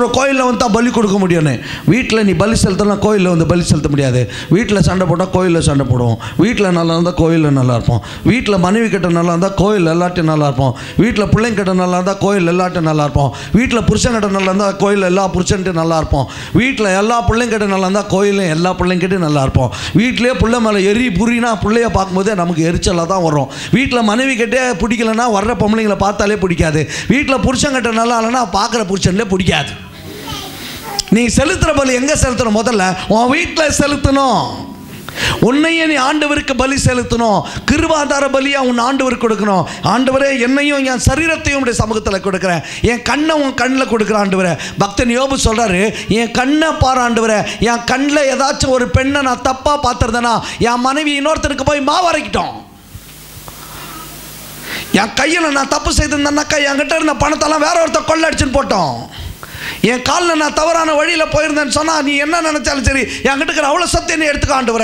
கூட கோயிலில் வந்து தான் பலி கொடுக்க முடியும்னு வீட்டில் நீ பலி செலுத்தலாம் கோயிலில் வந்து பலி செலுத்த முடியாது வீட்டில் சண்டை போட்டால் கோயிலில் சண்டை போடுவோம் வீட்டில் நல்லா இருந்தால் கோயிலில் நல்லா இருப்போம் வீட்டில் மனைவி கிட்ட நல்லா இருந்தால் கோயில் எல்லாட்டையும் நல்லா இருப்போம் வீட்டில் பிள்ளைங்க கிட்ட நல்லா இருந்தால் கோயில் எல்லாட்டையும் நல்லா இருப்போம் வீட்டில் புருஷன்கிட்ட நல்லா இருந்தால் கோயில் எல்லா புருஷன்ட்டு நல்லா இருப்போம் வீட்டில் எல்லா பிள்ளைங்கிட்ட நல்லா இருந்தால் கோயிலும் எல்லா பிள்ளைங்கிட்டையும் நல்லா இருப்போம் வீட்டிலே பிள்ளை மேலே எரி புரினா பிள்ளைய பார்க்கும்போதே நமக்கு எரிச்சலாக தான் வரும் வீட்டில் மனைவி கிட்டே பிடிக்கலன்னா வர்ற பொம்பளைங்களை பார்த்தாலே பிடிக்காது வீட்டில் புருஷன்கிட்ட நல்லா இல்லைன்னா பார்க்குற புருஷன்லே பிடிக்காது நீ செலுத்துகிற பலி எங்கே செலுத்தணும் முதல்ல உன் வீட்டில் செலுத்தணும் உன்னையே நீ ஆண்டவருக்கு பலி செலுத்தணும் கிருபாதார பலியா உன் ஆண்டவருக்கு கொடுக்கணும் ஆண்டவரே என்னையும் என் சரீரத்தையும் உடைய சமூகத்தில் கொடுக்குறேன் என் கண்ணை உன் கண்ணில் கொடுக்குற ஆண்டவரே பக்தன் யோபு சொல்றாரு என் கண்ணை பாரு ஆண்டவரே என் கண்ணில் ஏதாச்சும் ஒரு பெண்ணை நான் தப்பாக பார்த்துருந்தேனா என் மனைவி இன்னொருத்தருக்கு போய் மாவரைக்கிட்டோம் என் கையில் நான் தப்பு செய்திருந்தேன்னாக்கா என்கிட்ட இருந்த பணத்தெல்லாம் வேற ஒருத்தர் கொள்ளடிச்சுன்னு போட்டோம் என் காலில் நான் தவறான வழியில் போயிருந்தேன்னு சொன்னால் நீ என்ன நினச்சாலும் சரி என்கிட்ட இருக்கிற அவ்வளோ சத்தியம் நீ எடுத்துக்க ஆண்டு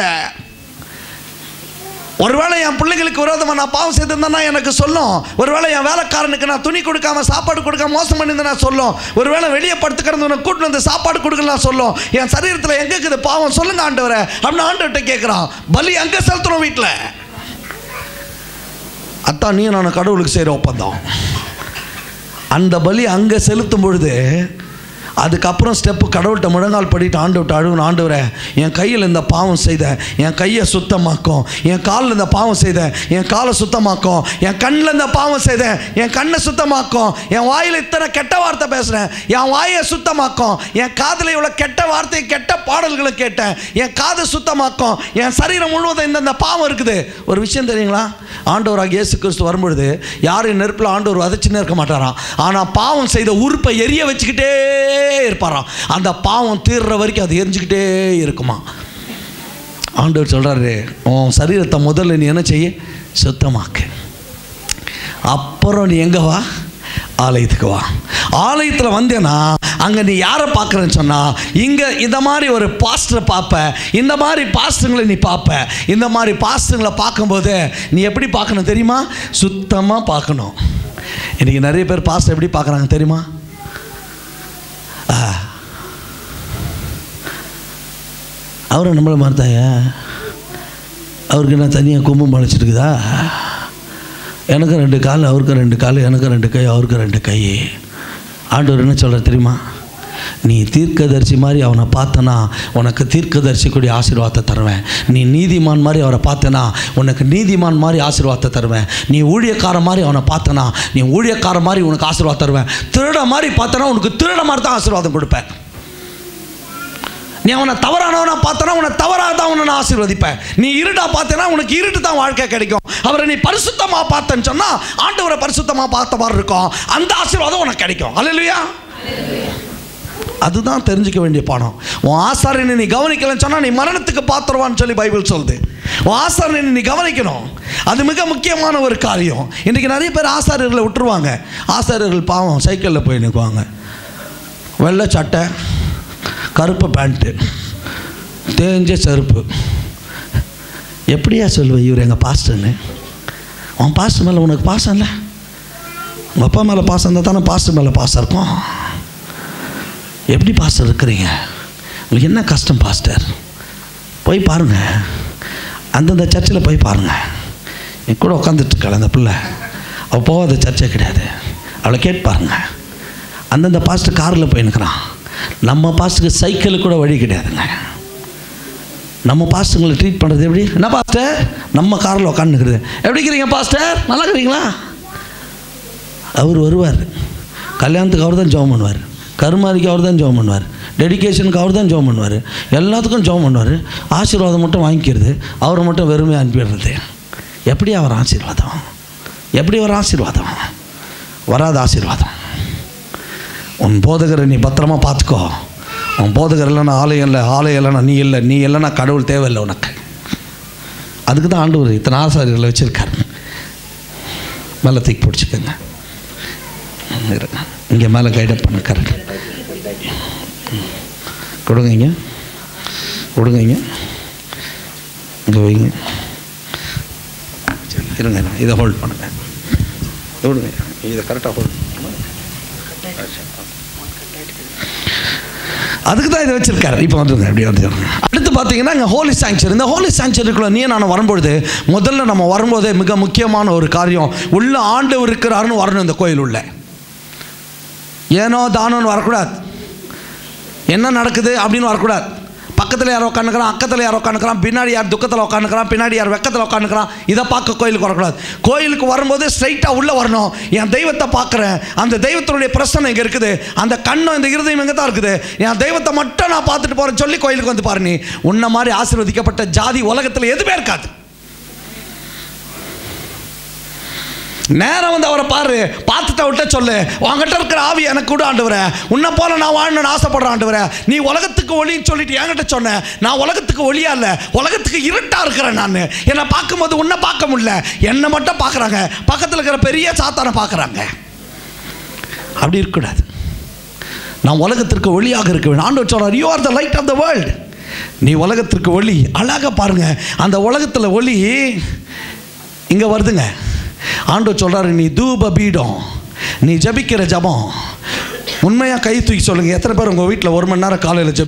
ஒருவேளை என் பிள்ளைங்களுக்கு விரோதமாக நான் பாவம் செய்திருந்தேன்னா எனக்கு சொல்லும் ஒருவேளை என் வேலைக்காரனுக்கு நான் துணி கொடுக்காம சாப்பாடு கொடுக்காம மோசம் பண்ணியிருந்தேன் நான் சொல்லும் ஒருவேளை வெளியே படுத்து கிடந்தவனை கூட்டிட்டு வந்து சாப்பாடு கொடுக்கலாம் சொல்லும் என் சரீரத்தில் எங்கே இருக்குது பாவம் சொல்லுங்க ஆண்டவரை அப்படின்னு ஆண்டவர்கிட்ட கேட்குறான் பலி அங்கே செலுத்துறோம் வீட்டில் அத்தான் நீ நான் கடவுளுக்கு செய்கிற ஒப்பந்தம் அந்த பலி அங்கே செலுத்தும் பொழுது அதுக்கப்புறம் ஸ்டெப்பு கடவுள்கிட்ட முழங்கால் படிட்டு ஆண்டு விட்டு அழுகணும் ஆண்டவரே என் கையில் இந்த பாவம் செய்த என் கையை சுத்தமாக்கும் என் காலில் இந்த பாவம் செய்த என் காலை சுத்தமாக்கும் என் கண்ணில் இந்த பாவம் செய்த என் கண்ணை சுத்தமாக்கும் என் வாயில் இத்தனை கெட்ட வார்த்தை பேசுகிறேன் என் வாயை சுத்தமாக்கும் என் காதில் இவ்வளோ கெட்ட வார்த்தை கெட்ட பாடல்களை கேட்டேன் என் காதை சுத்தமாக்கும் என் சரீரம் முழுவதும் இந்தந்த பாவம் இருக்குது ஒரு விஷயம் தெரியுங்களா ஆண்டவராக இயேசு கிறிஸ்து வரும்பொழுது யாரையும் நெருப்பில் ஆண்டவர் வதச்சுன்னு இருக்க மாட்டாராம் ஆனால் பாவம் செய்த உறுப்பை எரிய வச்சுக்கிட்டே இருப்பாராம் அந்த பாவம் தீர்ற வரைக்கும் அது எரிஞ்சுக்கிட்டே இருக்குமா ஆண்டவர் சொல்கிறாரு உன் சரீரத்தை முதல்ல நீ என்ன செய்ய சுத்தமாக்கு அப்புறம் நீ எங்கே வா ஆலயத்துக்கு வா ஆலயத்தில் வந்தேன்னா அங்கே நீ யாரை பார்க்குறேன்னு சொன்னால் இங்கே இந்த மாதிரி ஒரு பாஸ்டரை பார்ப்ப இந்த மாதிரி பாஸ்டருங்களை நீ பார்ப்ப இந்த மாதிரி பாஸ்டருங்களை பார்க்கும்போது நீ எப்படி பார்க்கணும் தெரியுமா சுத்தமாக பார்க்கணும் இன்றைக்கி நிறைய பேர் பாஸ்டர் எப்படி பார்க்குறாங்க தெரியுமா ஆ. அவரும் நம்மளை மாதிரிதாயா அவருக்கு என்ன தனியாக கும்பம் பழிச்சிருக்குதா எனக்கும் ரெண்டு கால் அவருக்கும் ரெண்டு கால் எனக்கும் ரெண்டு கை அவருக்கும் ரெண்டு கை ஆண்டவர் என்ன சொல்கிற தெரியுமா நீ தீர்க்கதரிசி மாதிரி அவனை பார்த்தனா உனக்கு தீர்க்கதரிசி கூடிய ஆசீர்வாதத்தை தருவேன் நீ நீதிமான் மாதிரி அவரை பார்த்தனா உனக்கு நீதிமான் மாதிரி ஆசீர்வாதத்தை தருவேன் நீ ஊழியக்கார மாதிரி அவனை பார்த்தனா நீ ஊழியக்கார மாதிரி உனக்கு ஆசீர்வாதம் தருவேன் திருட மாதிரி பார்த்தனா உனக்கு திருட மாதிரி தான் ஆசீர்வாதம் கொடுப்பேன் நீ அவனை தவறானவனா பார்த்தனா உன்னை தவறாக தான் உன்னை நான் ஆசீர்வதிப்பேன் நீ இருட்டா பார்த்தேன்னா உனக்கு இருட்டு தான் வாழ்க்கை கிடைக்கும் அவரை நீ பரிசுத்தமாக பார்த்தேன்னு சொன்னால் ஆண்டவரை பரிசுத்தமாக பார்த்த மாதிரி இருக்கும் அந்த ஆசீர்வாதம் உனக்கு கிடைக்கும் அல்லையா அதுதான் தெரிஞ்சுக்க வேண்டிய பாடம் உன் ஆசாரியனை நீ கவனிக்கலன்னு சொன்னால் நீ மரணத்துக்கு பாத்திரவான்னு சொல்லி பைபிள் சொல்லுது உன் ஆசாரியனை நீ கவனிக்கணும் அது மிக முக்கியமான ஒரு காரியம் இன்றைக்கி நிறைய பேர் ஆசாரியர்களை விட்டுருவாங்க ஆசாரியர்கள் பாவம் சைக்கிளில் போய் நிற்குவாங்க வெள்ளை சட்டை கருப்பு பேண்ட்டு தேஞ்ச செருப்பு எப்படியா சொல்லுவ இவர் எங்கள் பாஸ்டர்னு உன் பாஸ்டர் மேலே உனக்கு பாசம் இல்லை உங்கள் அப்பா மேலே பாசம் இருந்தால் தானே பாஸ்டர் மேலே பாசம் இருக்கும் எப்படி பாஸ்டர் இருக்கிறீங்க உங்களுக்கு என்ன கஷ்டம் பாஸ்டர் போய் பாருங்கள் அந்தந்த சர்ச்சில் போய் பாருங்கள் என் கூட உட்காந்துட்ருக்காள் அந்த பிள்ளை அவள் போகாத சர்ச்சே கிடையாது அவளை கேட்டு பாருங்க அந்தந்த பாஸ்டர் காரில் போய் நிற்கிறான் நம்ம பாஸ்டருக்கு சைக்கிள் கூட வழி கிடையாதுங்க நம்ம பாஸ்டர்களை ட்ரீட் பண்ணுறது எப்படி என்ன பாஸ்டர் நம்ம காரில் உட்காந்துக்கிறது எப்படி இருக்கிறீங்க பாஸ்டர் நல்லா இருக்கிறீங்களா அவர் வருவார் கல்யாணத்துக்கு அவர் தான் ஜெபம் பண்ணுவார் கருமாரிக்கு அவர் தான் ஜெபம் பண்ணுவார் டெடிகேஷனுக்கு அவர் தான் ஜெபம் பண்ணுவார் எல்லாத்துக்கும் ஜெபம் பண்ணுவார் ஆசீர்வாதம் மட்டும் வாங்கிக்கிறது அவரை மட்டும் வெறுமையாக அனுப்பிடுறது எப்படி அவர் ஆசீர்வாதம் எப்படி ஒரு ஆசீர்வாதம் வராத ஆசீர்வாதம் உன் போதகரை நீ பத்திரமா பார்த்துக்கோ உன் போதகர் இல்லைன்னா ஆலயம் இல்லை ஆலயம் இல்லைன்னா நீ இல்லை நீ இல்லைன்னா கடவுள் தேவையில்லை உனக்கு அதுக்கு தான் ஆண்டவர் இத்தனை ஆசாரியர்களை வச்சுருக்காரு மேலே தூக்கி பிடிச்சிக்கோங்க இருங்க இங்கே மேலே கைடப் பண்ண கரெக்ட் கொடுங்க இங்க கொடுங்க இங்க இங்கே வைங்க சரி, இருங்க இருங்க. இதை ஹோல்ட் பண்ணுங்க விடுங்க இதை கரெக்டாக ஹோல்ட் அதுக்கு தான் இதை வச்சிருக்காரு இப்போ வந்துருங்க அப்படி வந்து அடுத்து பார்த்தீங்கன்னா இங்கே ஹோலி சாங்சர் இந்த ஹோலி சாங்சருக்குள்ள நீ நான் வரும்பொழுது முதல்ல நம்ம வரும்போதே மிக முக்கியமான ஒரு காரியம் உள்ள ஆண்டவர் இருக்கிறாருன்னு வரணும் இந்த கோயில் உள்ள ஏனோ தானோன்னு வரக்கூடாது என்ன நடக்குது அப்படின்னு வரக்கூடாது பக்கத்தில் யாரோ உட்காந்துக்கிறான் அக்கத்தில் யாரோ உட்காந்துக்கிறான் பின்னாடி யார் துக்கத்தில் உட்காந்துக்கிறான் பின்னாடி யார் வெக்கத்தில் உட்காந்துக்கிறான் இதை பார்க்க கோயிலுக்கு வரக்கூடாது கோயிலுக்கு வரும்போது ஸ்ட்ரைட்டாக உள்ளே வரணும் என் தெய்வத்தை பார்க்குறேன் அந்த தெய்வத்தினுடைய பிரச்சனை இங்கே இருக்குது அந்த கண்ணும் இந்த இருதயம் இங்கே தான் இருக்குது என் தெய்வத்தை மட்டும் நான் பார்த்துட்டு போகிறேன்னு சொல்லி கோயிலுக்கு வந்து பாரு நீ உன்ன மாதிரி ஆசீர்வதிக்கப்பட்ட ஜாதி உலகத்தில் எதுவுமே இருக்காது நேரம் வந்து அவரை பாரு பார்த்துட்ட விட்ட சொல்லு உங்ககிட்ட இருக்கிற ஆவி எனக்கு கூட ஆண்டவரே உன்னை போல நான் வாழணும்னு ஆசைப்படுறேன் ஆண்டவரே நீ உலகத்துக்கு ஒளின்னு சொல்லிட்டு என்கிட்ட சொன்ன நான் உலகத்துக்கு ஒளியா இல்லை உலகத்துக்கு இருட்டா இருக்கிறேன் நான் என்னை பார்க்கும்போது உன்னை பார்க்க முடியல என்னை மட்டும் பார்க்குறாங்க பக்கத்தில் இருக்கிற பெரிய சாத்தானை பார்க்குறாங்க அப்படி இருக்கக்கூடாது நான் உலகத்திற்கு ஒளியாக இருக்க வேண்டும் ஆண்டவர் சொல்றார் you are the light of the world நீ உலகத்திற்கு ஒளி அழகாக பாருங்க அந்த உலகத்தில் ஒளி இங்கே வருதுங்க ஆண்டவர் சொல்கிறாரு நீ தூப பீடம் நீ ஜபிக்கிற ஜபம் உண்மையாக கை தூக்கி சொல்லுங்கள் எத்தனை பேர் உங்கள் வீட்டில் ஒரு மணி நேரம் காலையில் ஜெபி